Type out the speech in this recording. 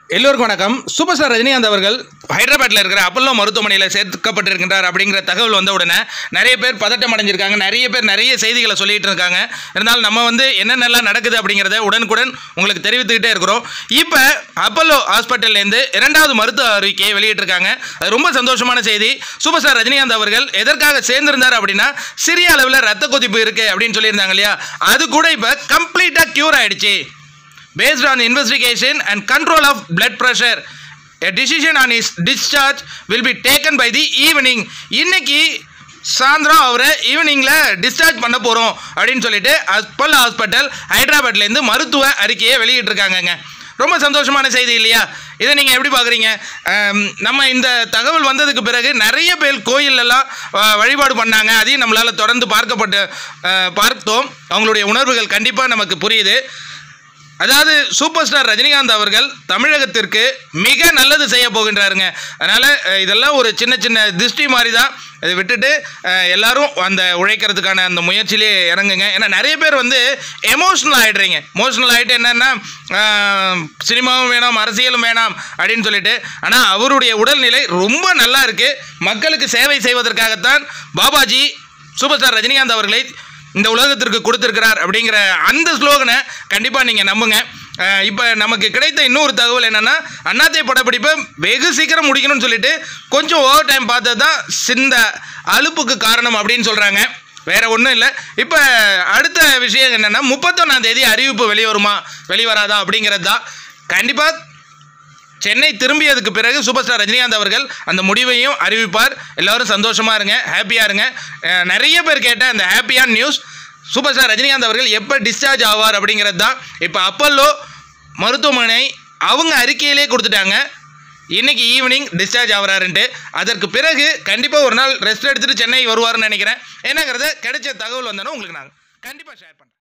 எல்லோருக்கும் வணக்கம் super star Rajinikanth அவர்கள் ஹைதராபாத்தில் இருக்கிற அப்பல்லோ மருத்துவமனையில் சேர்க்கப்பட்டிருக்கின்றார் அப்படிங்கிற தகவல் வந்த உடனே நிறைய பேர் பதட்டம் அடைஞ்சிருக்காங்க நிறைய பேர் நிறைய செய்திகளை சொல்லிட்டு இருக்காங்க இருந்தாலும் நம்ம வந்து என்னென்னலாம் நடக்குது அப்படிங்கிறத உடனுக்குடன் உங்களுக்கு தெரிவித்துக்கிட்டே இருக்கிறோம் இப்போ அப்பல்லோ ஹாஸ்பிட்டல்லேருந்து இரண்டாவது மருத்துவ அறிக்கையை வெளியிட்டிருக்காங்க அது ரொம்ப சந்தோஷமான செய்தி சூப்பர் ஸ்டார் ரஜினிகாந்த் அவர்கள் எதற்காக சேர்ந்திருந்தார் அப்படின்னா சிறிய அளவில் ரத்த கொதிப்பு இருக்கு அப்படின்னு சொல்லியிருந்தாங்க இல்லையா அது கூட இப்போ கம்ப்ளீட்டாக க்யூர் ஆயிடுச்சு based on investigation and control of blood pressure a decision on his discharge will be taken by the evening இன்னைக்கு சாயந்தரம் அவரை ஈவினிங்கில் டிஸ்சார்ஜ் பண்ண போகிறோம் அப்படின்னு சொல்லிட்டு அப்பல் ஹாஸ்பிட்டல் ஹைதராபாத்லேருந்து மருத்துவ அறிக்கையை வெளியிட்டிருக்காங்கங்க ரொம்ப சந்தோஷமான செய்தி இல்லையா இதை நீங்கள் எப்படி பார்க்குறீங்க நம்ம இந்த தகவல் வந்ததுக்கு பிறகு நிறைய பேர் கோயிலெல்லாம் அஹ், வழிபாடு பண்ணாங்க அதையும் நம்மளால் தொடர்ந்து பார்க்கப்பட்டு அஹ், பார்த்தோம் அவங்களுடைய உணர்வுகள் கண்டிப்பாக நமக்கு புரியுது அதாவது சூப்பர் ஸ்டார் ரஜினிகாந்த் அவர்கள் தமிழகத்திற்கு மிக நல்லது செய்ய போகின்றாருங்க அதனால் இதெல்லாம் ஒரு சின்ன சின்ன திருஷ்டி மாதிரி தான் இதை விட்டுட்டு அஹ், எல்லாரும் அந்த உழைக்கிறதுக்கான அந்த முயற்சியிலே இறங்குங்க ஏன்னா நிறைய பேர் வந்து எமோஷ்னல் ஆகிடுறீங்க எமோஷ்னல் ஆகிட்டு என்னென்னா சினிமாவும் வேணாம் அரசியலும் வேணாம் அப்படின்னு சொல்லிட்டு ஆனால் அவருடைய உடல்நிலை ரொம்ப நல்லா இருக்குது மக்களுக்கு சேவை செய்வதற்காகத்தான் பாபாஜி சூப்பர் ஸ்டார் ரஜினிகாந்த் அவர்களை இந்த உலகத்திற்கு கொடுத்திருக்கிறார் அப்படிங்கிற அந்த ஸ்லோகனை கண்டிப்பாக நீங்கள் நம்புங்க இப்போ நமக்கு கிடைத்த இன்னொரு தகவல் என்னென்னா அண்ணாத்தை படப்பிடிப்பை வெகு சீக்கிரம் முடிக்கணும்னு சொல்லிட்டு கொஞ்சம் ஓவர் டைம் பார்த்தது தான் சிந்த அலுப்புக்கு காரணம் அப்படின்னு சொல்கிறாங்க வேற ஒன்றும் இல்லை இப்போ அடுத்த விஷயம் என்னென்னா முப்பத்தொன்னாம் தேதி அறிவிப்பு வெளிவருமா வெளிவராதா அப்படிங்கிறது தான் கண்டிப்பாக சென்னை திரும்பியதுக்கு பிறகு சூப்பர் ஸ்டார் ரஜினிகாந்த் அவர்கள் அந்த முடிவையும் அறிவிப்பார் எல்லாரும் சந்தோஷமா இருங்க ஹாப்பியாக இருங்க அஹ் நிறைய பேர் கேட்ட அந்த ஹாப்பியான நியூஸ் சூப்பர் ஸ்டார் ரஜினிகாந்த் அவர்கள் எப்போ டிஸ்சார்ஜ் ஆவார் அப்படிங்கிறது தான் இப்போ அப்பல்லோ மருத்துவமனை அவங்க அறிக்கையிலே கொடுத்துட்டாங்க இன்னைக்கு ஈவினிங் டிஸ்சார்ஜ் ஆகிறாருன்ட்டு அதற்கு பிறகு கண்டிப்பாக ஒரு நாள் ரெஸ்ட் எடுத்துட்டு சென்னை வருவார்னு நினைக்கிறேன் என்னங்கிறத கிடைச்ச தகவல் வந்தோன்னா உங்களுக்கு நாங்கள் கண்டிப்பாக ஷேர் பண்ணுறேன்